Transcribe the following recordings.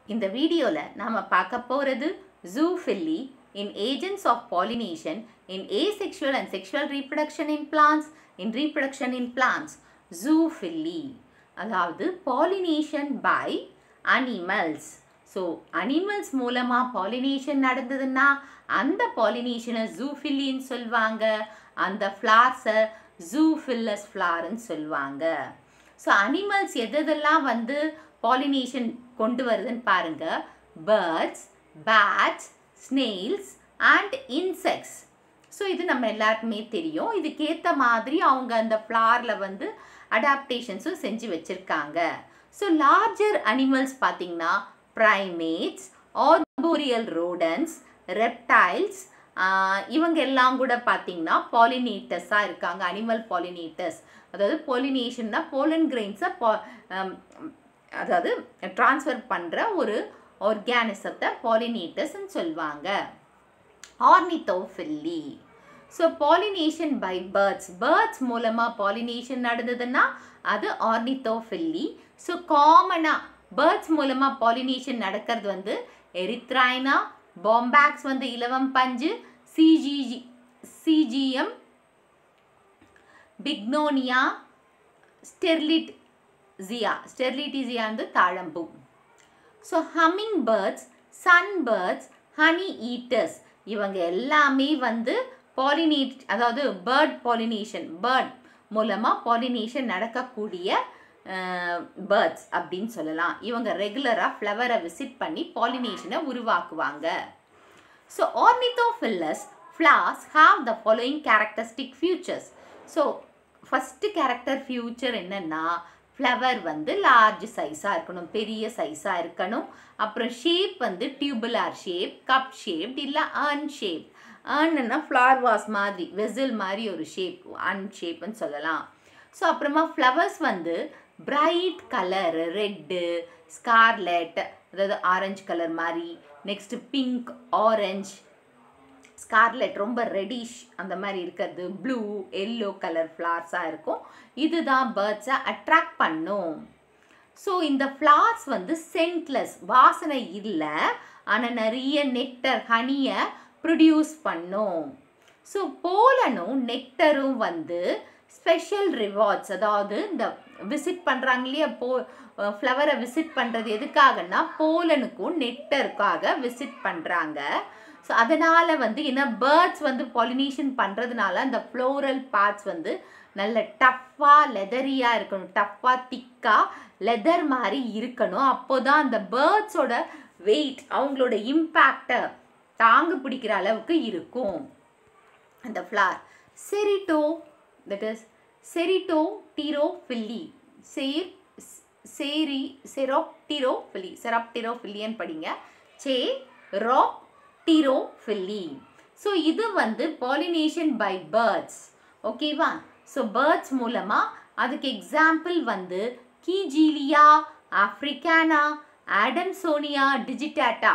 இந்த வீடியோவில் நாம் பார்க்க போகிறது zoophily in agents of pollination in asexual and sexual reproduction in plants in reproduction in plants zoophily அதாவது pollination by animals so animals மூலமாக pollination நடந்ததுன்னா அந்த பாலினேஷனை ஜூஃபில்லின்னு சொல்லுவாங்க அந்த ஃப்ளார்ஸை ஜூஃபில்லஸ் ஃப்ளார்னு சொல்லுவாங்க ஸோ அனிமல்ஸ் எதெல்லாம் வந்து பாலினேஷன் கொண்டு வருதுன்னு பாருங்க birds bats snails and insects so இது நம்ம எல்லாருக்குமே தெரியும் இதுக்கேற்ற மாதிரி அவங்க அந்த ஃப்ளாரில் வந்து அடாப்டேஷன்ஸும் செஞ்சு வச்சுருக்காங்க ஸோ லார்ஜர் அனிமல்ஸ் பார்த்திங்கன்னா ப்ரைமேட்ஸ் ஆர்போரியல் ரோடன்ஸ் ரெப்டைல்ஸ் இவங்க எல்லாம் கூட பார்த்திங்கன்னா பாலினேட்டர்ஸாக இருக்காங்க அனிமல் பாலினேட்டர்ஸ் அதாவது பாலினேஷன்னா போலன் கிரெயின்ஸை பா அதாவது ட்ரான்ஸ்ஃபர் பண்ணுற ஒரு ஆர்கானிசத்தை பாலினேட்டர்ஸ்ன்னு சொல்லுவாங்க ornithophily so pollination by birds birds மூலமாக பாலினேஷன் நடந்ததுன்னா அது ஆர்னித்தோஃபில்லி ஸோ காமனாக பேர்ட்ஸ் மூலமாக பாலினேஷன் நடக்கிறது வந்து எரித்ராய்னா பாம்பேக்ஸ் வந்து இலவம் பஞ்சு சிஜிஜி சிஜிஎம் பிக்னோனியா ஸ்டெர்லிட் ஜியா ஸ்டெர்லிட்டிசியா வந்து தாழம்பூ so humming birds sun birds honey eaters இவங்க எல்லாமே வந்து பாலினேட் அதாவது பேர்ட் பாலினேஷன் பேர்ட் மூலமாக பாலினேஷன் நடக்கக்கூடிய பேர்ட்ஸ் அப்படின்னு சொல்லலாம் இவங்க ரெகுலராக ஃப்ளவரை விசிட் பண்ணி பாலினேஷனை உருவாக்குவாங்க so ornithophilous flowers have the following characteristic features so first character feature என்னென்னா ஃப்ளவர் வந்து லார்ஜ் சைஸாக இருக்கணும் பெரிய சைஸாக இருக்கணும் அப்புறம் ஷேப் வந்து டியூபுலார் ஷேப் கப் ஷேப்ட் இல்லை அன் ஷேப் அன்னுன்னா ஃப்ளார் வாஸ் மாதிரி வெசில் மாதிரி ஒரு ஷேப் அன் ஷேப்னு சொல்லலாம் ஸோ அப்புறமா ஃப்ளவர்ஸ் வந்து பிரைட் கலர் ரெட்டு ஸ்கார்லெட் அதாவது ஆரஞ்சு கலர் மாதிரி நெக்ஸ்ட்டு பிங்க் ஆரஞ்ச் ஸ்கார்லெட் ரொம்ப ரெடிஷ் அந்த மாதிரி இருக்கிறது ப்ளூ எல்லோ கலர் ஃப்ளார்ஸாக இருக்கும் இதுதான் பேர்ட்ஸை அட்ராக்ட் பண்ணும் ஸோ இந்த ஃப்ளார்ஸ் வந்து சென்ட்லெஸ் வாசனை இல்லை ஆனால் நிறைய நெக்டர் ஹனியை ப்ரொடியூஸ் பண்ணும் ஸோ போலனும் நெக்டரும் வந்து ஸ்பெஷல் ரிவார்ட்ஸ் அதாவது இந்த விசிட் பண்ணுறாங்க இல்லையா போ ஃப்ளவரை விசிட் பண்ணுறது எதுக்காகன்னா போலனுக்கும் நெக்டருக்காக விசிட் பண்ணுறாங்க ஸோ அதனால் வந்து என்ன பேர்ட்ஸ் வந்து பாலினேஷன் பண்ணுறதுனால அந்த ஃப்ளோரல் பார்ட்ஸ் வந்து நல்ல டஃப்பாக லெதரியாக இருக்கணும் டஃப்பாக திக்காக லெதர் மாதிரி இருக்கணும் அப்போ தான் அந்த பேர்ட்ஸோட வெயிட் அவங்களோட இம்பேக்டை தாங்க பிடிக்கிற அளவுக்கு இருக்கும் அந்த ஃப்ளார் செரிட்டோ தட் இஸ் செரிட்டோ டீரோ ஃபில்லி சேர் சேரி செரோப்டிரோ ஃபில்லி செராப்டிரோ ஃபில்லியன்னு படிங்க சே ராப் டிரோ ஃபில்லி ஸோ இது வந்து பாலினேஷன் பை பேர்ட்ஸ் ஓகேவா ஸோ பேர்ட்ஸ் மூலமாக அதுக்கு எக்ஸாம்பிள் வந்து கீஜீலியா ஆஃப்ரிக்கானா ஆடம்சோனியா டிஜிட்டாட்டா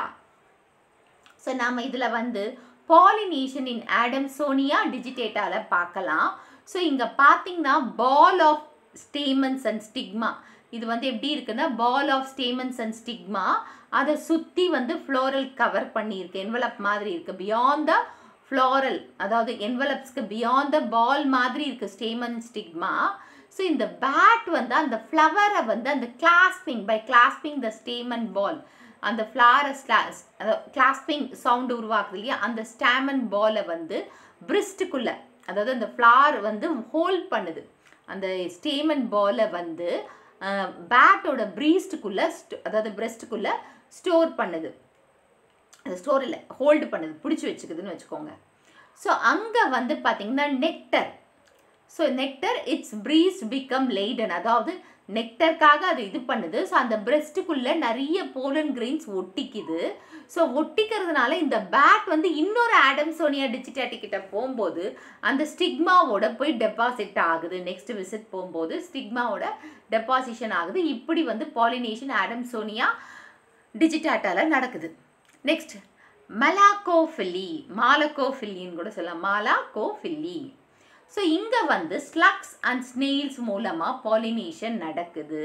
ஸோ நாம் இதில் வந்து பாலினேஷன் இன் ஆடம்சோனியா டிஜிட்டேட்டாவில் பார்க்கலாம் ஸோ இங்கே பார்த்தீங்கன்னா ball of stamens and stigma இது வந்து எப்படி இருக்குன்னா ball of stamens and stigma அதை சுற்றி வந்து ஃப்ளோரல் கவர் பண்ணியிருக்கு என்வலப் மாதிரி இருக்குது பியாண்ட் த ஃப்ளோரல் அதாவது என்வலப்ஸ்க்கு பியாண்ட் த பால் மாதிரி இருக்குது ஸ்டேமன் ஸ்டிக்மா ஸோ இந்த பேட் வந்து அந்த ஃப்ளவரை வந்து அந்த கிளாஸ்பிங் பை கிளாஸ்பிங் த ஸ்டேமன் பால் அந்த ஃப்ளாரை ஸ்லாஸ் கிளாஸ்பிங் சவுண்டு உருவாக்குது இல்லையா அந்த ஸ்டாமன் பாலை வந்து பிரிஸ்டுக்குள்ளே அதாவது அந்த ஃப்ளார் வந்து ஹோல்ட் பண்ணுது அந்த ஸ்டேமன் பாலை வந்து பேட்டோட ப்ரீஸ்டுக்குள்ளே அதாவது பிரெஸ்ட்டுக்குள்ளே ஸ்டோர் பண்ணுது அது ஸ்டோர் இல்லை ஹோல்டு பண்ணுது பிடிச்சி வச்சுக்குதுன்னு வச்சுக்கோங்க ஸோ அங்கே வந்து பார்த்திங்கன்னா nectar so nectar its breast become laden அதாவது நெக்டருக்காக அது இது பண்ணுது ஸோ அந்த பிரெஸ்ட்டுக்குள்ளே நிறைய போலன் கிரெயின்ஸ் ஒட்டிக்குது ஸோ ஒட்டிக்கிறதுனால இந்த பேட் வந்து இன்னொரு ஆடம்சோனியா டிஜிட்டாட்டி கிட்ட போகும்போது அந்த ஸ்டிக்மாவோட போய் டெபாசிட் ஆகுது நெக்ஸ்ட் விசிட் போகும்போது ஸ்டிக்மாவோட டெபாசிஷன் ஆகுது இப்படி வந்து பாலினேஷன் ஆடம்சோனியா டிஜிட்டாட்டால நடக்குது நெக்ஸ்ட் மலாக்கோஃபில்லி மாலக்கோஃபில்லின்னு கூட சொல்லலாம் மாலாக்கோஃபில்லி ஸோ இங்கே வந்து ஸ்லக்ஸ் அண்ட் ஸ்னெயில்ஸ் மூலமாக பாலினேஷன் நடக்குது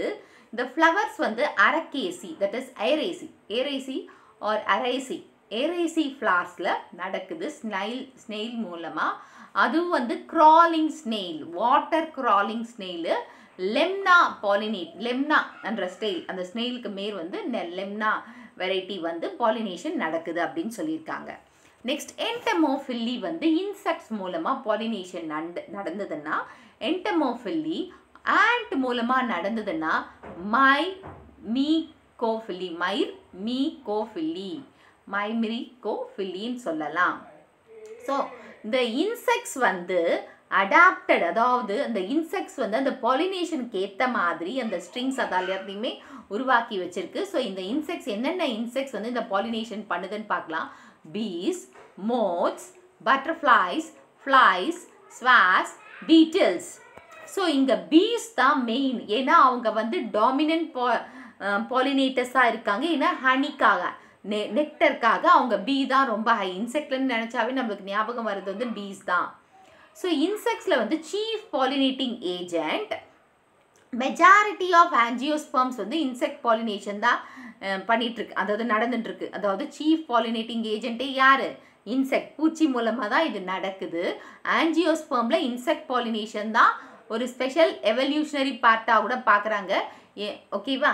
இந்த ஃப்ளவர்ஸ் வந்து Araceae that is Araceae Araceae or Araceae Araceae ஃப்ளார்ஸில் நடக்குது ஸ்னைல் ஸ்னெயில் மூலமாக அதுவும் வந்து crawling snail water crawling snail Lemna pollinate Lemna என்ற ஸ்டெயில் அந்த ஸ்னெயிலுக்கு மேல் வந்து லெம்னா வெரைட்டி வந்து பாலினேஷன் நடக்குது அப்படின்னு சொல்லியிருக்காங்க நெக்ஸ்ட் என்டமோஃபில்லி வந்து இன்செக்ட்ஸ் மூலமாக பாலினேஷன் நட நடந்ததுன்னா என்டமோஃபில்லி ஆண்ட் மூலமாக நடந்ததுன்னா myrmecophily myrmecophily மைமிரி கோஃபில்லின்னு சொல்லலாம் ஸோ இந்த இன்செக்ட்ஸ் வந்து அடாப்டட் அதாவது அந்த இன்செக்ட்ஸ் வந்து அந்த பாலினேஷனுக்கு ஏற்ற மாதிரி அந்த ஸ்ட்ரிங்ஸ் அது எல்லாத்தையுமே உருவாக்கி வச்சிருக்கு ஸோ இந்த இன்செக்ட்ஸ் என்னென்ன இன்செக்ட்ஸ் வந்து இந்த பாலினேஷன் பண்ணுதுன்னு பார்க்கலாம் பீஸ் மோட்ஸ் பட்டர்ஃப்ளைஸ் ஃப்ளைஸ் ஸ்வாஸ் பீட்டில்ஸ் ஸோ இங்கே பீஸ் தான் மெயின் ஏன்னா அவங்க வந்து டாமினன்ட் பா பாலினேட்டர்ஸாக இருக்காங்க ஏன்னா ஹனிக்காக நெ நெக்டருக்காக அவங்க பீ தான் ரொம்ப ஹை இன்செக்ட்லன்னு நினச்சாவே நம்மளுக்கு ஞாபகம் வர்றது வந்து பீஸ் தான் ஸோ இன்செக்ட்ஸில் வந்து chief pollinating agent majority of angiosperms வந்து இன்செக்ட் பாலினேஷன் தான் பண்ணிகிட்ருக்கு அதாவது நடந்துட்டுருக்கு அதாவது சீஃப் பாலினேட்டிங் ஏஜென்ட்டே யார் இன்செக்ட் பூச்சி மூலமாக தான் இது நடக்குது ஆன்ஜியோஸ்பர்மில் இன்செக்ட் பாலினேஷன் தான் ஒரு ஸ்பெஷல் எவல்யூஷனரி பார்ட்டாக கூட பார்க்குறாங்க ஏ ஓகேவா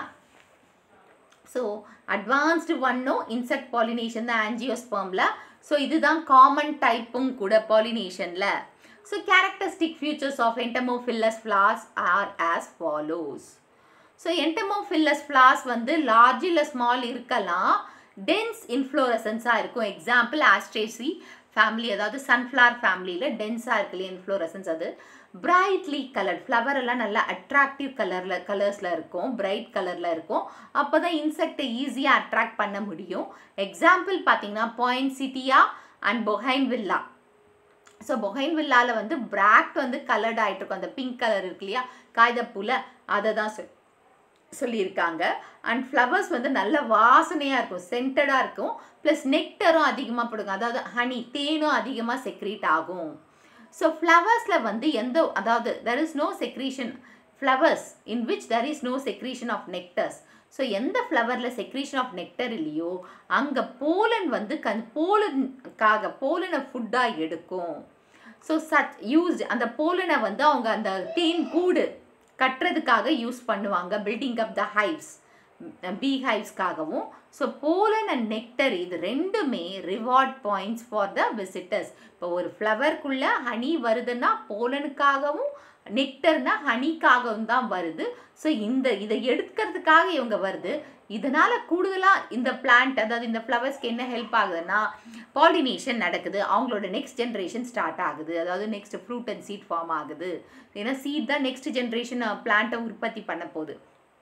ஸோ அட்வான்ஸ்டு ஒன்னும் இன்செக்ட் பாலினேஷன் தான் ஆன்ஜியோஸ்பர்மில் ஸோ இதுதான் காமன் டைப்பும் கூட பாலினேஷனில் so characteristic features of entomophilous flowers are as follows so entomophilous flowers வந்து லார்ஜ் இல்லை ஸ்மால் இருக்கலாம் டென்ஸ் இன்ஃப்ளோரசன்ஸாக இருக்கும் எக்ஸாம்பிள் ஆஸ்ட்ரேசி ஃபேமிலி அதாவது சன்ஃப்ளவர் ஃபேமிலியில் டென்ஸாக இருக்கு இல்லையா இன்ஃப்ளோரசன்ஸ் அது பிரைட்லி கலர்ட் ஃப்ளவர் எல்லாம் நல்லா அட்ராக்டிவ் கலரில் கலர்ஸில் இருக்கும் பிரைட் கலரில் இருக்கும் அப்போ தான் இன்செக்டை ஈஸியாக அட்ராக்ட் பண்ண முடியும் எக்ஸாம்பிள் பார்த்தீங்கன்னா Poinsettia and Bougainvillea so பொஹைன் வில்லாவில் வந்து பிராக் வந்து கலர்ட் ஆகிட்டு இருக்கும் அந்த பிங்க் கலர் இருக்கு இல்லையா காகிதப்பூவில் அதை தான் சொல் சொல்லியிருக்காங்க அண்ட் ஃப்ளவர்ஸ் வந்து நல்ல வாசனையாக இருக்கும் சென்டடாக இருக்கும் ப்ளஸ் நெக்டரும் அதிகமாக போடுங்க அதாவது ஹனி தேனும் அதிகமாக செக்ரீட் ஆகும் ஸோ ஃப்ளவர்ஸில் வந்து எந்த அதாவது there is no secretion flowers in which there is no secretion of nectars so எந்த ஃப்ளவரில் செக்ரீஷன் ஆஃப் நெக்டர் இல்லையோ அங்கே போலன் வந்து கண் போலனுக்காக போலனை ஃபுட்டாக எடுக்கும் ஸோ சச் யூஸ்ட் அந்த போலனை வந்து அவங்க அந்த தேன் கூடு கட்டுறதுக்காக யூஸ் பண்ணுவாங்க building up the hives bee ஹைவ்ஸ்க்காகவும் ஸோ போலன் அண்ட் நெக்டர் இது ரெண்டுமே reward points for the visitors இப்போ ஒரு ஃப்ளவருக்குள்ளே ஹனி வருதுன்னா போலனுக்காகவும் நெக்டர்னா ஹனிக்காகவும் தான் வருது ஸோ இந்த இதை எடுக்கிறதுக்காக இவங்க வருது இதனால் கூடுதலாக இந்த பிளான்ட் அதாவது இந்த ஃப்ளவர்ஸ்க்கு என்ன ஹெல்ப் ஆகுதுன்னா பாலினேஷன் நடக்குது அவங்களோட நெக்ஸ்ட் ஜென்ரேஷன் ஸ்டார்ட் ஆகுது அதாவது next fruit and seed form ஆகுது ஏன்னா சீட் தான் நெக்ஸ்ட் ஜென்ரேஷன் பிளான்ட்டை உற்பத்தி பண்ண போகுது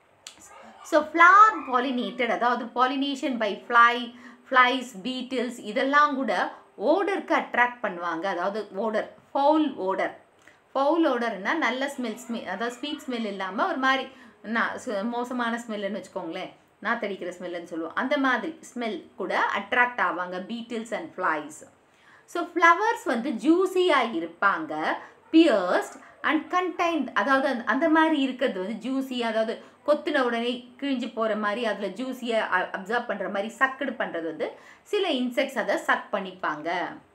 ஸோ ஃப்ளார் பாலினேட்டட் அதாவது pollination by fly flies beetles இதெல்லாம் கூட ஓடருக்கு அட்ராக்ட் பண்ணுவாங்க அதாவது ஓடர் ஃபவுல் ஓடர் ஃபவுல் ஓடர்னா நல்ல ஸ்மெல் ஸ்மெ அதாவது ஸ்வீட் ஸ்மெல் இல்லாமல் ஒரு மாதிரி நான் மோசமான ஸ்மெல்லுன்னு வச்சுக்கோங்களேன் நாத்தடிக்கிற ஸ்மெல்லுன்னு சொல்லுவோம் அந்த மாதிரி ஸ்மெல் கூட அட்ராக்ட் ஆவாங்க beetles and flies so flowers வந்து ஜூஸியாக இருப்பாங்க பியர்ஸ்ட் அண்ட் கண்டைன்ட் அதாவது அந்த அந்த மாதிரி இருக்கிறது வந்து ஜூஸி அதாவது கொத்துன உடனே கிழிஞ்சு போகிற மாதிரி அதில் ஜூஸியை அப்சர்வ் பண்ணுற மாதிரி சக்கடு பண்ணுறது வந்து சில இன்செக்ட்ஸ் அதை சக் பண்ணிப்பாங்க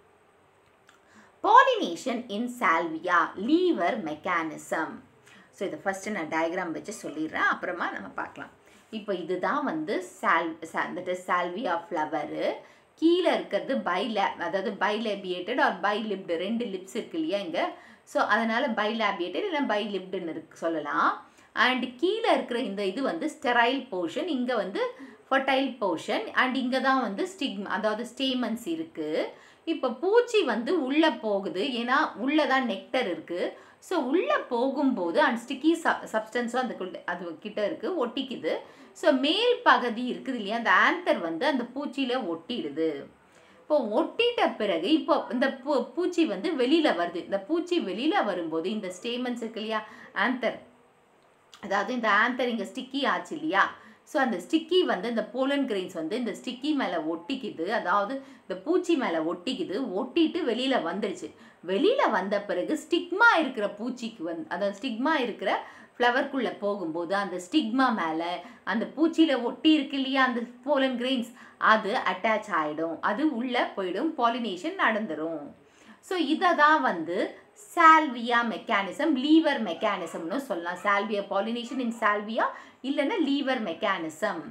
pollination in Salvia lever mechanism so இதை ஃபஸ்ட்டு நான் டயக்ராம் வச்சு சொல்லிடுறேன் அப்புறமா நம்ம பார்க்கலாம் இப்போ இதுதான் வந்து சால் தட் இஸ் சால்வியா ஃப்ளவரு கீழே இருக்கிறது பைலே அதாவது பைலேபியேட்டட் ஆர் பைலிப்டு ரெண்டு லிப்ஸ் இருக்கு இல்லையா இங்கே ஸோ அதனால் பைலேபியேட்டட் இல்லை பைலிப்டுன்னு இருக்கு சொல்லலாம் அண்ட் கீழே இருக்கிற இந்த இது வந்து ஸ்டெரைல் போர்ஷன் இங்கே வந்து ஃபர்டைல் போர்ஷன் அண்ட் இங்கே தான் வந்து ஸ்டிக் அதாவது ஸ்டேமன்ஸ் இருக்குது இப்போ பூச்சி வந்து உள்ளே போகுது ஏன்னா உள்ளே தான் நெக்டர் இருக்குது ஸோ உள்ளே போகும்போது அண்ட் ஸ்டிக்கி சப் சப்ஸ்டன்ஸும் அந்த அது கிட்ட இருக்குது ஒட்டிக்குது ஸோ மேல் பகுதி இருக்குது இல்லையா அந்த ஆந்தர் வந்து அந்த பூச்சியில் ஒட்டிடுது இப்போ ஒட்டிட்ட பிறகு இப்போ இந்த பூ பூச்சி வந்து வெளியில் வருது இந்த பூச்சி வெளியில் வரும்போது இந்த ஸ்டேமன்ஸ் இருக்கு இல்லையா ஆந்தர் அதாவது இந்த ஆந்தர் இங்கே ஸ்டிக்கி ஆச்சு இல்லையா ஸோ அந்த ஸ்டிக்கி வந்து இந்த போலன் கிரெயின்ஸ் வந்து இந்த ஸ்டிக்கி மேலே ஒட்டிக்குது அதாவது இந்த பூச்சி மேலே ஒட்டிக்குது ஒட்டிட்டு வெளியில் வந்துடுச்சு வெளியில் வந்த பிறகு ஸ்டிக்மா இருக்கிற பூச்சிக்கு வந்து அதாவது ஸ்டிக்மா இருக்கிற ஃப்ளவர்க்குள்ளே போகும்போது அந்த ஸ்டிக்மா மேலே அந்த பூச்சியில் ஒட்டி இருக்கு இல்லையா அந்த போலன் கிரெயின்ஸ் அது அட்டாச் ஆகிடும் அது உள்ளே போயிடும் பாலினேஷன் நடந்துரும் ஸோ இதை தான் வந்து சால்வியா மெக்கானிசம் லீவர் மெக்கானிசம்னு சொல்லலாம் சால்வியா பாலினேஷன் இன் சால்வியா இல்லைன்னா லீவர் மெக்கானிசம்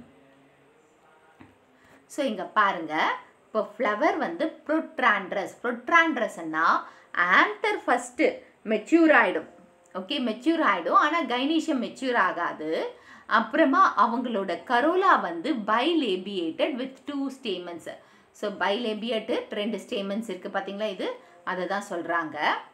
ஸோ இங்கே பாருங்க இப்போ ஃப்ளவர் வந்து ப்ரொட்ராண்ட்ரஸ் ப்ரொட்ராண்ட்ரஸ்னா ஆன்டர் ஃபஸ்ட்டு மெச்சூர் ஆகிடும் ஓகே மெச்சூர் ஆகிடும் ஆனால் கைனீஷியம் மெச்சூர் ஆகாது அப்புறமா அவங்களோட கரோலா வந்து bilabiated with two stamens so bilabiated ரெண்டு ஸ்டேமன்ஸ் இருக்குது பார்த்தீங்களா இது அதை தான் சொல்கிறாங்க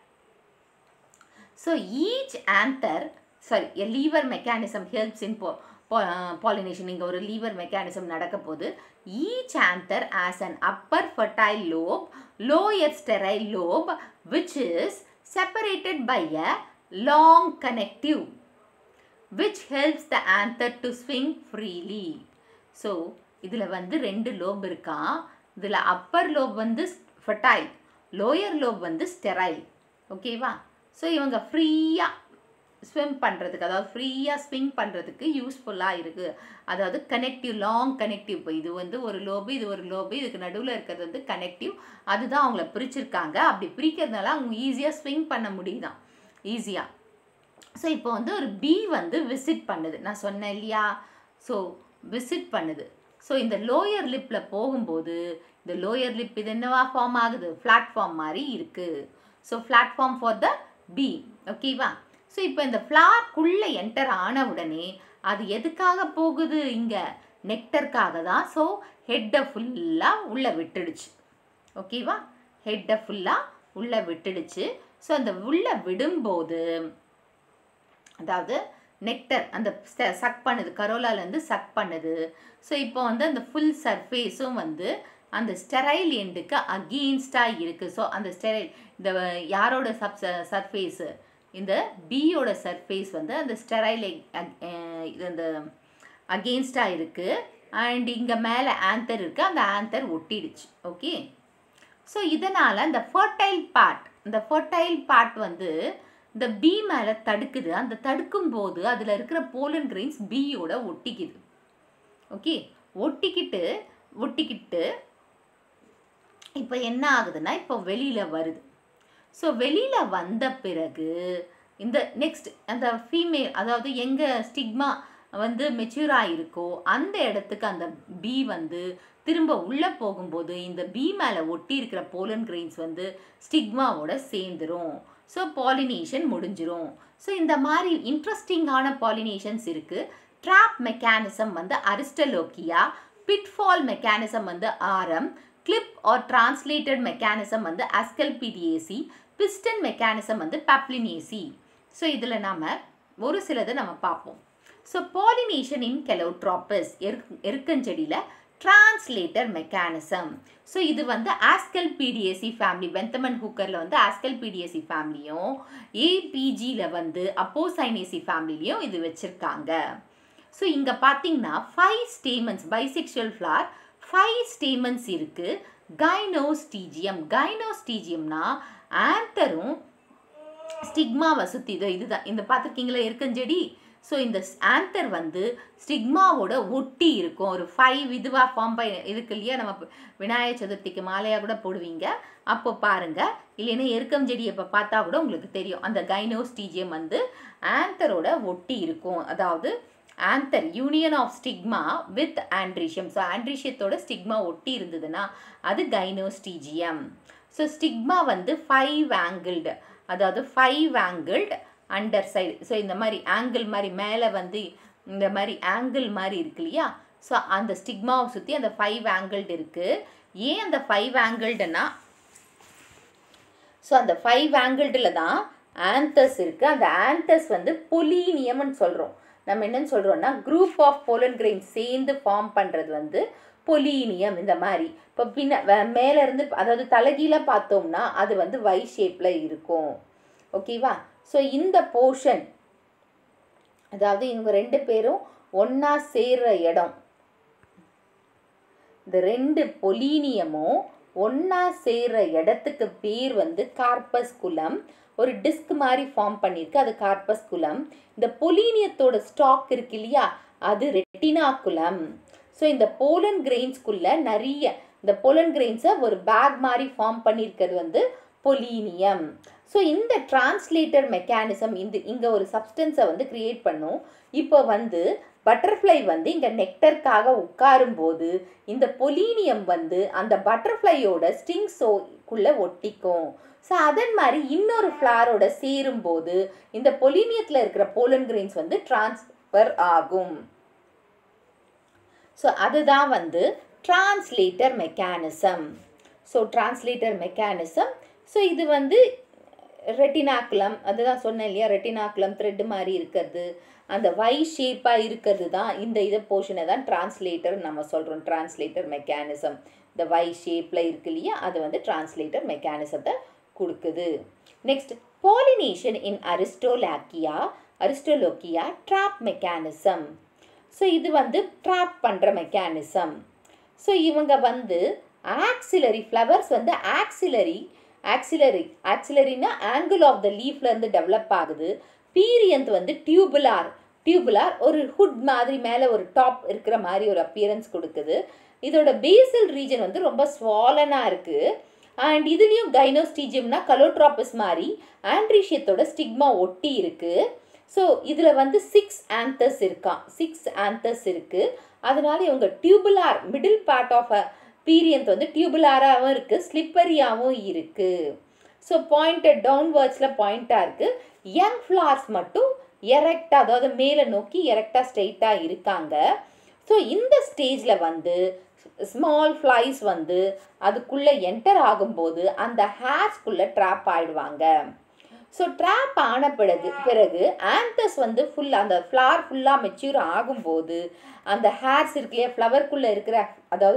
so each anther sorry a lever mechanism helps in போ பாலினேஷன் இங்கே ஒரு லீவர் மெக்கானிசம் நடக்க போது each anther has an Appar fertile lobe lower sterile lobe which is separated by a long connective which helps the anther to swing freely so இதில் வந்து ரெண்டு lobe இருக்கான் இதில் அப்பர் லோப் வந்து ஃபர்டைல் லோயர் லோப் வந்து sterile ஓகேவா so இவங்க ஃப்ரீயாக ஸ்விம் பண்ணுறதுக்கு அதாவது ஃப்ரீயாக ஸ்விங் பண்ணுறதுக்கு யூஸ்ஃபுல்லாக இருக்குது அதாவது கனெக்டிவ் லாங் கனெக்டிவ் இப்போ இது வந்து ஒரு லோபு இது ஒரு லோபு இதுக்கு நடுவில் இருக்கிறது வந்து கனெக்டிவ் அதுதான் அவங்கள பிரிச்சிருக்காங்க அப்படி பிரிக்கிறதுனால அவங்க ஈஸியாக ஸ்விங் பண்ண முடியுதான் ஈஸியாக ஸோ இப்போ வந்து ஒரு பி வந்து விசிட் பண்ணுது நான் சொன்னேன் இல்லையா ஸோ விசிட் பண்ணுது ஸோ இந்த லோயர் லிப்பில் போகும்போது இந்த லோயர் லிப் இது என்னவா ஃபார்ம் ஆகுது பிளாட்ஃபார்ம் மாதிரி இருக்குது so platform for the bee ஓகேவா ஸோ இப்போ இந்த ஃப்ளார்க்குள்ளே என்டர் ஆன உடனே அது எதுக்காக போகுது இங்கே நெக்டருக்காக தான் ஸோ ஹெட்டை ஃபுல்லாக உள்ளே விட்டுடுச்சு ஓகேவா ஹெட்டை ஃபுல்லாக உள்ளே விட்டுடுச்சு ஸோ அந்த உள்ளே விடும்போது அதாவது நெக்டர் அந்த சக் பண்ணுது கரோலாலேருந்து சக் பண்ணுது ஸோ இப்போ வந்து அந்த ஃபுல் சர்ஃபேஸும் வந்து அந்த ஸ்டெரைல் எண்டுக்கு அகெயின்ஸ்டாக இருக்குது ஸோ அந்த ஸ்டெரைல் இந்த யாரோட சப் சர்ஃபேஸு இந்த பியோட சர்ஃபேஸ் வந்து அந்த ஸ்டெரைல் இது அந்த அகெயின்ஸ்டாக இருக்குது அண்ட் இங்கே மேலே ஆன்தர் இருக்குது அந்த ஆன்தர் ஒட்டிடுச்சு ஓகே ஸோ இதனால் அந்த ஃபர்டைல் பார்ட் இந்த ஃபர்டைல் பார்ட் வந்து இந்த பி மேலே தடுக்குது அந்த தடுக்கும் போது அதில் இருக்கிற போலன் கிரெயின்ஸ் பியோட ஒட்டிக்குது ஓகே ஒட்டிக்கிட்டு ஒட்டிக்கிட்டு இப்போ என்ன ஆகுதுன்னா இப்போ வெளியில் வருது ஸோ வெளியில் வந்த பிறகு இந்த நெக்ஸ்ட் அந்த ஃபீமேல் அதாவது எங்கே ஸ்டிக்மா வந்து மெச்சூர் ஆகிருக்கோ அந்த இடத்துக்கு அந்த பி வந்து திரும்ப உள்ளே போகும்போது இந்த பி மேலே ஒட்டி இருக்கிற போலன் கிரெயின்ஸ் வந்து ஸ்டிக்மாவோட சேர்ந்துரும் ஸோ பாலினேஷன் முடிஞ்சிரும் ஸோ இந்த மாதிரி இன்ட்ரெஸ்டிங்கான பாலினேஷன்ஸ் இருக்குது ட்ராப் மெக்கானிசம் வந்து அரிஸ்டலோக்கியா பிட்ஃபால் மெக்கானிசம் வந்து ஆரம் கிளிப் ஆர் டிரான்ஸ்லேட்டட் மெக்கானிசம் வந்து அஸ்கல்பிடியேசி பிஸ்டன் மெக்கானிசம் வந்து பப்ளினேசி ஸோ இதில் நாம் ஒரு சிலதை நம்ம பார்ப்போம் ஸோ பாலினேஷன் இன் கெலோட்ராப்பஸ் எருக்கு எருக்கஞ்செடியில் டிரான்ஸ்லேட்டர் மெக்கானிசம் ஸோ இது வந்து ஆஸ்கல் பிடிஎஸ்சி ஃபேமிலி வெந்தமன் ஹூக்கரில் வந்து ஆஸ்கல் பிடிஎஸ்சி ஃபேமிலியும் ஏபிஜியில் வந்து அப்போசைனேசி ஃபேமிலிலையும் இது வச்சுருக்காங்க ஸோ இங்கே பார்த்தீங்கன்னா five stamens bisexual flower five stamens இருக்குது கைனோஸ்டீஜியம் கைனோஸ்டீஜியம்னா ஆன்தரும் ஸ்டிக்மாவை சுற்றி இதோ இதுதான் இந்த பார்த்துருக்கீங்களா இருக்கஞ்செடி ஸோ இந்த ஆன்தர் வந்து ஸ்டிக்மாவோட ஒட்டி இருக்கும் ஒரு ஃபைவ் இதுவாக ஃபார்ம் பை இருக்கு இல்லையா நம்ம விநாயகர் சதுர்த்திக்கு மாலையாக கூட போடுவீங்க அப்போ பாருங்கள் இல்லைன்னா எருக்கம் செடி இப்போ பார்த்தா கூட உங்களுக்கு தெரியும் அந்த கைனோஸ்டீஜியம் வந்து ஆன்தரோட ஒட்டி இருக்கும் அதாவது anther union of stigma with androecium so ஆண்ட்ரிஷியத்தோட ஸ்டிக்மா ஒட்டி இருந்ததுன்னா அது கைனோஸ்டீஜியம் ஸோ ஸ்டிக்மா வந்து ஃபைவ் ஆங்கிள்டு அதாவது five angled underside so இந்த மாதிரி ஆங்கிள் மாதிரி மேலே வந்து இந்த மாதிரி ஆங்கிள் மாதிரி இருக்கு இல்லையா ஸோ அந்த ஸ்டிக்மாவை சுற்றி அந்த ஃபைவ் ஆங்கிள்டு இருக்குது ஏன் அந்த ஃபைவ் ஆங்கிள்டுனா ஸோ அந்த ஃபைவ் ஆங்கிள்டில் தான் ஆன்தஸ் இருக்குது அந்த ஆன்தஸ் வந்து பொலீனியம்னு சொல்கிறோம் நம்ம என்னன்னு சொல்கிறோம்னா குரூப் ஆஃப் போலன் கிரெயின் சேர்ந்து ஃபார்ம் பண்ணுறது வந்து பொலீனியம் இந்த மாதிரி இப்போ பின்ன மேலேருந்து அதாவது தலைகீழாக பார்த்தோம்னா அது வந்து வை ஷேப்பில் இருக்கும் ஓகேவா ஸோ இந்த போர்ஷன் அதாவது இவங்க ரெண்டு பேரும் ஒன்றா சேர்ற இடம் இந்த ரெண்டு பொலீனியமும் ஒன்றா சேர்ற இடத்துக்கு பேர் வந்து கார்பஸ் குலம் ஒரு டிஸ்க் மாதிரி ஃபார்ம் பண்ணியிருக்கு அது கார்பஸ் குலம் இந்த பொலீனியத்தோட ஸ்டாக் இருக்கு இல்லையா அது ரெட்டினாக்குலம் ஸோ இந்த போலன் கிரெயின்ஸ்குள்ள நிறைய இந்த போலன் கிரெயின்ஸை ஒரு பேக் மாதிரி ஃபார்ம் பண்ணியிருக்கிறது வந்து பொலீனியம் ஸோ இந்த டிரான்ஸ்லேட்டர் மெக்கானிசம் இந்த இங்கே ஒரு சப்ஸ்டன்ஸை வந்து கிரியேட் பண்ணும் இப்போ வந்து பட்டர்ஃப்ளை வந்து இங்கே நெக்டருக்காக உட்காரும்போது இந்த பொலீனியம் வந்து அந்த பட்டர்ஃப்ளையோட ஸ்டிங்ஸோக்குள்ளே ஒட்டிக்கும் ஸோ அதன் மாதிரி இன்னொரு ஃப்ளாரோட சேரும்போது இந்த பொலீனியத்தில் இருக்கிற போலன் கிரெயின்ஸ் வந்து டிரான்ஸ்ஃபர் ஆகும் ஸோ அதுதான் வந்து translator mechanism so translator mechanism so இது வந்து ரெட்டினாக்குலம் அதுதான் சொன்னேன் இல்லையா ரெட்டினாக்குலம் த்ரெட்டு மாதிரி இருக்கிறது அந்த வை ஷேப்பாக இருக்கிறது தான் இந்த இதை போர்ஷனை தான் டிரான்ஸ்லேட்டர் நம்ம சொல்கிறோம் டிரான்ஸ்லேட்டர் மெக்கானிசம் இந்த வை ஷேப்பில் இருக்கு இல்லையா அது வந்து டிரான்ஸ்லேட்டர் மெக்கானிசத்தை கொடுக்குது next pollination in Aristolochia Aristolochia trap mechanism so இது வந்து ட்ராப் பண்ணுற மெக்கானிசம் ஸோ இவங்க வந்து ஆக்சிலரி ஃப்ளவர்ஸ் வந்து ஆக்சிலரி ஆக்சிலரி ஆக்சிலரினா ஆங்கிள் ஆஃப் த லீஃப்லேருந்து டெவலப் ஆகுது பீரியன்த் வந்து டியூபுலார் டியூபுலார் ஒரு ஹுட் மாதிரி மேலே ஒரு டாப் இருக்கிற மாதிரி ஒரு அப்பியரன்ஸ் கொடுக்குது இதோட பேசல் ரீஜன் வந்து ரொம்ப ஸ்வாலனாக இருக்குது அண்ட் இதுலேயும் கைனோஸ்டீஜியம்னா கலோட்ராப்பஸ் மாதிரி ஆண்ட்ரீஷியத்தோட ஸ்டிக்மா ஒட்டி இருக்குது ஸோ இதில் வந்து சிக்ஸ் ஆந்தஸ் இருக்கான் சிக்ஸ் ஆந்தஸ் இருக்குது அதனால இவங்க tubular middle part of a perianth வந்து டியூபுலாராகவும் இருக்குது ஸ்லிப்பரியாகவும் இருக்குது ஸோ பாயிண்டட் டவுன்வர்ட்ஸில் பாயிண்ட்டாக இருக்குது யங் ஃப்ளார்ஸ் மட்டும் எரெக்டாக அதாவது மேலே நோக்கி எரெக்டாக ஸ்ட்ரெயிட்டாக இருக்காங்க ஸோ இந்த ஸ்டேஜில் வந்து ஸ்மால் ஃப்ளைஸ் வந்து அதுக்குள்ளே என்டர் ஆகும்போது அந்த ஹேர்ஸ்குள்ளே ட்ராப் ஆயிடுவாங்க ஸோ ட்ராப் ஆன பிறகு பிறகு ஆந்தஸ் வந்து ஃபுல் அந்த ஃப்ளார் ஃபுல்லாக மெச்சூர் ஆகும்போது அந்த ஹேர்ஸ் இருக்கு இல்லையா ஃப்ளவர்க்குள்ளே இருக்கிற அதாவது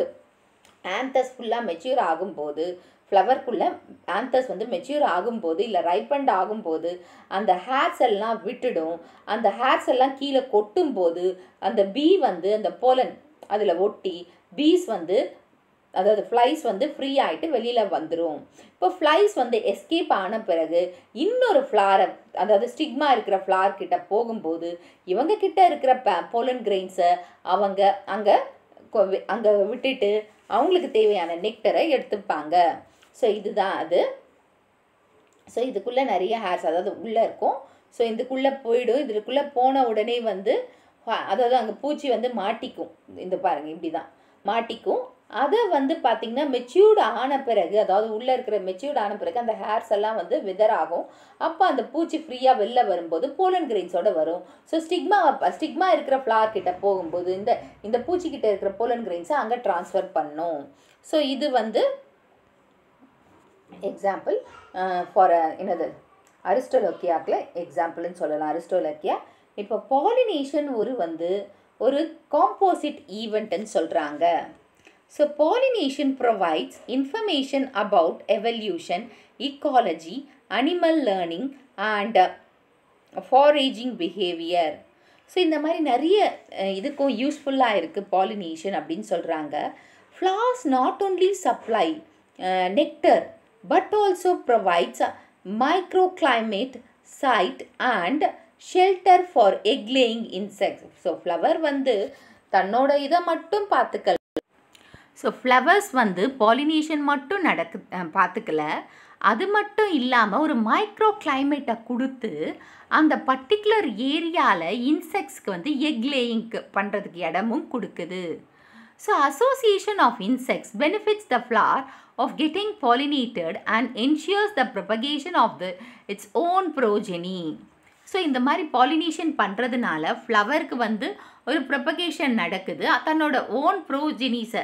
ஆந்தஸ் ஃபுல்லாக மெச்சூர் ஆகும்போது ஃப்ளவர்க்குள்ளே ஆந்தஸ் வந்து மெச்சூர் ஆகும்போது இல்லை ரைப்பண்ட் ஆகும்போது அந்த ஹேர்ஸ் எல்லாம் விட்டுடும் அந்த ஹேர்ஸ் எல்லாம் கீழே கொட்டும்போது அந்த பீ வந்து அந்த போலன் அதில் ஒட்டி பீஸ் வந்து அதாவது ஃப்ளைஸ் வந்து ஃப்ரீ ஆகிட்டு வெளியில் வந்துடும் இப்போ ஃப்ளைஸ் வந்து எஸ்கேப் ஆன பிறகு இன்னொரு ஃப்ளாரை அதாவது ஸ்டிக்மா இருக்கிற ஃப்ளார் கிட்ட போகும்போது இவங்க கிட்ட இருக்கிற போலன் கிரெயின்ஸை அவங்க அங்கே அங்கே விட்டுட்டு அவங்களுக்கு தேவையான நெக்டரை எடுத்துப்பாங்க ஸோ இதுதான் அது ஸோ இதுக்குள்ளே நிறைய ஹேர்ஸ் அதாவது உள்ளே இருக்கும் ஸோ இதுக்குள்ளே போயிடும் இதுக்குள்ளே போன உடனே வந்து அதாவது அங்கே பூச்சி வந்து மாட்டிக்கும் இந்த பாருங்கள் இப்படி தான் மாட்டிக்கும் அதை வந்து பார்த்திங்கன்னா மெச்சூர்டு ஆன பிறகு அதாவது உள்ளே இருக்கிற மெச்சூர்டு ஆன பிறகு அந்த ஹேர்ஸ் எல்லாம் வந்து விதர் ஆகும் அப்போ அந்த பூச்சி ஃப்ரீயாக வெளில வரும்போது போலன் கிரெயின்ஸோட வரும் ஸோ ஸ்டிக்மா ஸ்டிக்மா இருக்கிற ஃப்ளார் கிட்ட போகும்போது இந்த இந்த பூச்சி கிட்ட இருக்கிற போலன் கிரெயின்ஸை அங்கே ட்ரான்ஸ்ஃபர் பண்ணும் ஸோ இது வந்து எக்ஸாம்பிள் ஃபார் என்னது அரிஸ்டோலோக்கியாக்கில் எக்ஸாம்பிள்னு சொல்லலாம் அரிஸ்டோலோக்கியா இப்போ பாலினேஷன் ஒரு வந்து ஒரு காம்போசிட் ஈவெண்ட்டுன்னு சொல்கிறாங்க so pollination provides information about evolution ecology animal learning and foraging behaviour so இந்த மாதிரி நிறைய இதுக்கும் யூஸ்ஃபுல்லாக இருக்குது பாலினேஷன் அப்படின்னு சொல்கிறாங்க flowers not only supply nectar but also provides micro climate site and shelter for egg laying insects so flower வந்து தன்னோட இதை மட்டும் பார்த்துக்கல ஸோ ஃப்ளவர்ஸ் வந்து பாலினேஷன் மட்டும் நடக்கு பார்த்துக்கல அது மட்டும் இல்லாமல் ஒரு மைக்ரோ கிளைமேட்டை கொடுத்து அந்த பர்டிகுலர் ஏரியாவில் இன்செக்ட்ஸ்க்கு வந்து எக் லேயிங்க்கு பண்ணுறதுக்கு இடமும் கொடுக்குது so association of insects benefits the flower of getting pollinated and ensures the propagation of the its own progeny so இந்த மாதிரி பாலினேஷன் பண்ணுறதுனால ஃப்ளவருக்கு வந்து ஒரு ப்ரொபகேஷன் நடக்குது தன்னோட ஓன் ப்ரோஜெனிஸை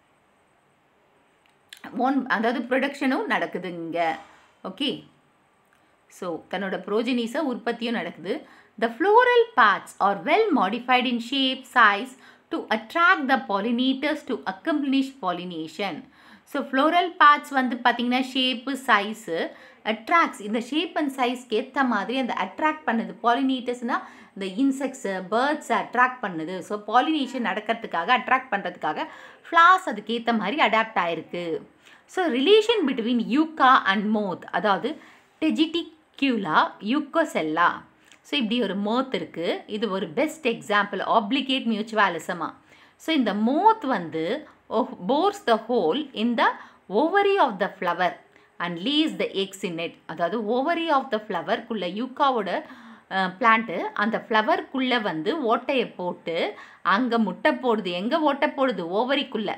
ஓன் அதாவது ப்ரொடக்ஷனும் நடக்குது இங்கே ஓகே ஸோ தன்னோட ப்ரோஜெனிஸை உற்பத்தியும் நடக்குது the floral parts are well modified in shape size to attract the pollinators to accomplish pollination so floral parts வந்து பார்த்திங்கன்னா ஷேப்பு சைஸு அட்ராக்ட்ஸ் இந்த ஷேப் அண்ட் சைஸ்க்கு ஏற்ற மாதிரி அந்த அட்ராக்ட் பண்ணுது பாலினேட்டர்ஸ்னால் இந்த இன்செக்ட்ஸு பேர்ட்ஸை அட்ராக்ட் பண்ணுது ஸோ பாலினேஷன் நடக்கிறதுக்காக அட்ராக்ட் பண்ணுறதுக்காக ஃப்ளார்ஸ் அதுக்கேற்ற மாதிரி அடாப்ட் ஆயிருக்கு so relation between yucca and moth அதாவது டெஜிட்டிக்யூலா யூக்கோசெல்லா ஸோ இப்படி ஒரு மோத் இருக்குது இது ஒரு பெஸ்ட் எக்ஸாம்பிள் ஆப்ளிகேட் மியூச்சுவாலிசமா ஸோ இந்த மோத் வந்து bores the hole in the ovary of the flower and lays the eggs in it அதாவது ஓவரி ஆஃப் த ஃப்ளவர்க்குள்ளே யூக்காவோட பிளான்ட்டு அந்த ஃப்ளவர்க்குள்ளே வந்து ஓட்டையை போட்டு அங்கே முட்டை போடுது எங்கே ஓட்டை போடுது ஓவரிக்குள்ளே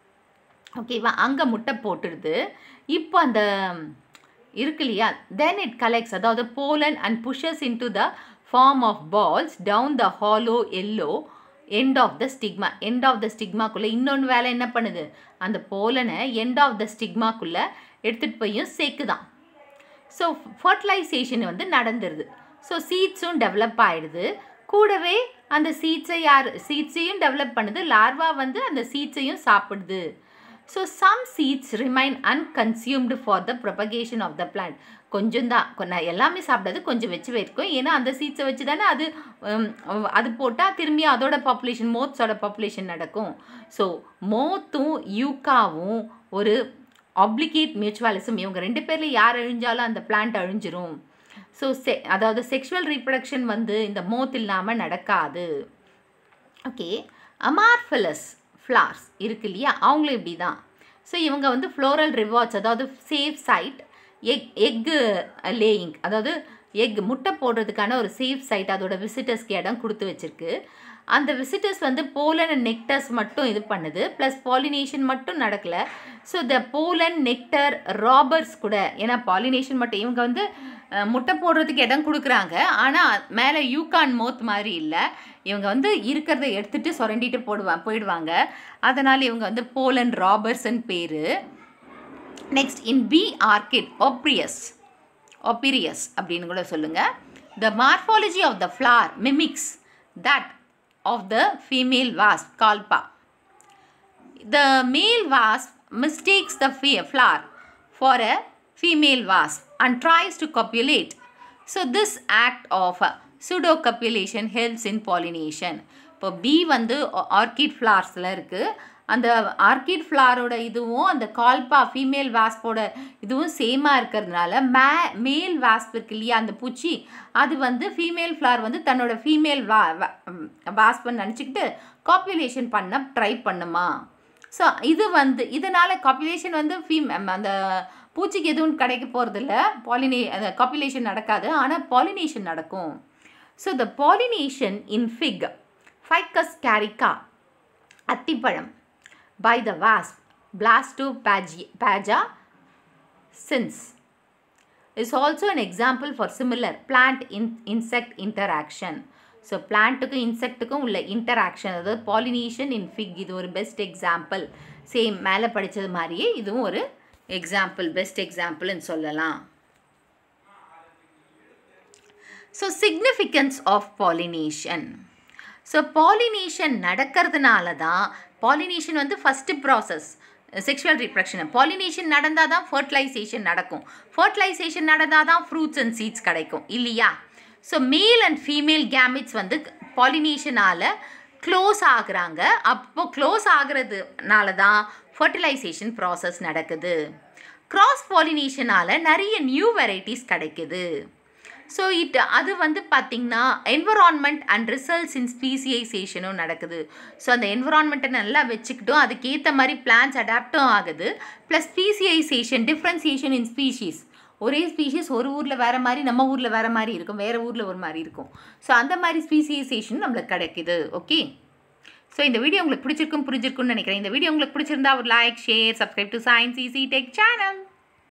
ஓகேவா அங்கே முட்டை போட்டுடுது இப்போ அந்த இருக்கு இல்லையா தென் இட் கலெக்ட்ஸ் அதாவது pollen and pushes in to the form of balls down the hollow yellow end of the stigma end of the ஸ்டிக்மாக்குள்ளே இன்னொன்று வேலை என்ன பண்ணுது அந்த போலனை எண்ட் ஆஃப் த ஸ்டிக்மாக்குள்ளே எடுத்துகிட்டு போயும் சேர்க்குதான் ஸோ ஃபர்டிலைசேஷன் வந்து நடந்துருது ஸோ சீட்ஸும் டெவலப் ஆகிடுது கூடவே அந்த சீட்ஸை யார் சீட்ஸையும் டெவலப் பண்ணுது லார்வா வந்து அந்த சீட்ஸையும் சாப்பிடுது so some seeds remain unconsumed for the propagation of the plant கொஞ்சம் தான் எல்லாமே சாப்பிடாது கொஞ்சம் வச்சு வைக்கும் ஏன்னா அந்த சீட்ஸை வச்சு தானே அது அது போட்டால் திரும்பி அதோட பாப்புலேஷன் மோத்ஸோட பாப்புலேஷன் நடக்கும் ஸோ மோத்தும் யூக்காவும் ஒரு ஆப்ளிகேட் மியூச்சுவலிசம் இவங்க ரெண்டு பேரில் யார் அழிஞ்சாலும் அந்த பிளான்ட் அழிஞ்சிரும் ஸோ செ அதாவது செக்ஷுவல் ரீப்ரடக்ஷன் வந்து இந்த மோத் இல்லாமல் நடக்காது ஓகே அமார்ஃபலஸ் ஃப்ளார்ஸ் இருக்கு இல்லையா அவங்களும் இப்படி தான் ஸோ இவங்க வந்து ஃப்ளோரல் ரிவார்ட்ஸ் அதாவது safe site egg egg laying அதாவது எக் முட்டை போடுறதுக்கான ஒரு சேஃப் சைட் அதோட விசிட்டர்ஸ்க்கு இடம் கொடுத்து வச்சுருக்கு அந்த விசிட்டர்ஸ் வந்து போலன் அண்ட் நெக்டர்ஸ் மட்டும் இது பண்ணுது ப்ளஸ் பாலினேஷன் மட்டும் நடக்கலை so the pollen nectar robbers கூட ஏன்னா பாலினேஷன் மட்டும் இவங்க வந்து முட்டை போடுறதுக்கு இடம் கொடுக்குறாங்க ஆனால் மேலே யூகான் மோத் மாதிரி இல்லை இவங்க வந்து இருக்கிறத எடுத்துகிட்டு சுரண்டிட்டு போடுவா போயிடுவாங்க அதனால் இவங்க வந்து போலன் ராபர்ஸ்ன்னு பேர் next in bee orchid Ophrys Ophrys அப்படின்னு கூட சொல்லுங்கள் the morphology of the flower mimics that of the female wasp kalpa. The male wasp mistakes the flower for a female wasp and tries to copulate. So this act of pseudocopulation helps in pollination. இப்போ bee வந்து orchid ஃப்ளார்ஸில் இருக்குது அந்த orchid ஃப்ளாரோட இதுவும் அந்த Kalba female வாஸ்போட இதுவும் சேமாக இருக்கிறதுனால மே மேல் வாஸ்ப் இருக்கு இல்லையா அந்த பூச்சி அது வந்து ஃபீமேல் ஃப்ளார் வந்து தன்னோட ஃபீமேல் வா வாஸ்ப்னு நினச்சிக்கிட்டு காப்புலேஷன் பண்ண ட்ரை பண்ணுமா ஸோ இது வந்து இதனால் காப்புலேஷன் வந்து ஃபீம் அந்த பூச்சிக்கு எதுவும் கிடைக்க போகிறதில்ல பாலினே அந்த காப்புலேஷன் நடக்காது ஆனால் பாலினேஷன் நடக்கும் so the pollination in fig Ficus carica அத்திப்பழம் by the wasp Blastophagia since is also an example for similar plant in insect interaction. So பிளான்ட்டுக்கும் இன்செக்ட்டுக்கும் உள்ள இன்டராக்ஷன் அதாவது பாலினேஷன் இன் ஃபிக் இது ஒரு பெஸ்ட் எக்ஸாம்பிள் சேம் மேலே படித்தது மாதிரியே இதுவும் ஒரு எக்ஸாம்பிள் பெஸ்ட் எக்ஸாம்பிள்னு சொல்லலாம் so significance of pollination so pollination நடக்கிறதுனால தான் பாலினேஷன் வந்து first process sexual reproduction pollination நடந்தால் தான் ஃபர்டிலைசேஷன் நடக்கும் ஃபர்டிலைசேஷன் நடந்தால் தான் ஃப்ரூட்ஸ் அண்ட் சீட்ஸ் கிடைக்கும் இல்லையா so male and female gametes வந்து பாலினேஷனால் க்ளோஸ் ஆகுறாங்க அப்போ க்ளோஸ் ஆகுறதுனால தான் ஃபர்டிலைசேஷன் ப்ராசஸ் நடக்குது கிராஸ் பாலினேஷனால் நிறைய நியூ வெரைட்டிஸ் கிடைக்குது ஸோ இட் அது வந்து பார்த்திங்கன்னா என்வரான்மெண்ட் அண்ட் ரிசல்ட்ஸ் இன் ஸ்பீசியைசேஷனும் நடக்குது ஸோ அந்த என்வரான்மெண்ட்டை நல்லா வச்சுக்கிட்டும் அதுக்கேற்ற மாதிரி பிளான்ஸ் அடாப்டும் ஆகுது plus speciation differentiation in species ஒரே ஸ்பீஷீஸ் ஒரு ஊரில் வேறு மாதிரி நம்ம ஊரில் வேறு மாதிரி இருக்கும் வேறு ஊரில் ஒரு மாதிரி இருக்கும் ஸோ அந்த மாதிரி ஸ்பீசியைசேஷன் நம்மளுக்கு கிடைக்குது ஓகே ஸோ இந்த வீடியோ உங்களுக்கு பிடிச்சிருக்கும் புரிஞ்சிருக்கும்னு நினைக்கிறேன் இந்த வீடியோ உங்களுக்கு பிடிச்சிருந்தா ஒரு like share subscribe to Science Easy Tech channel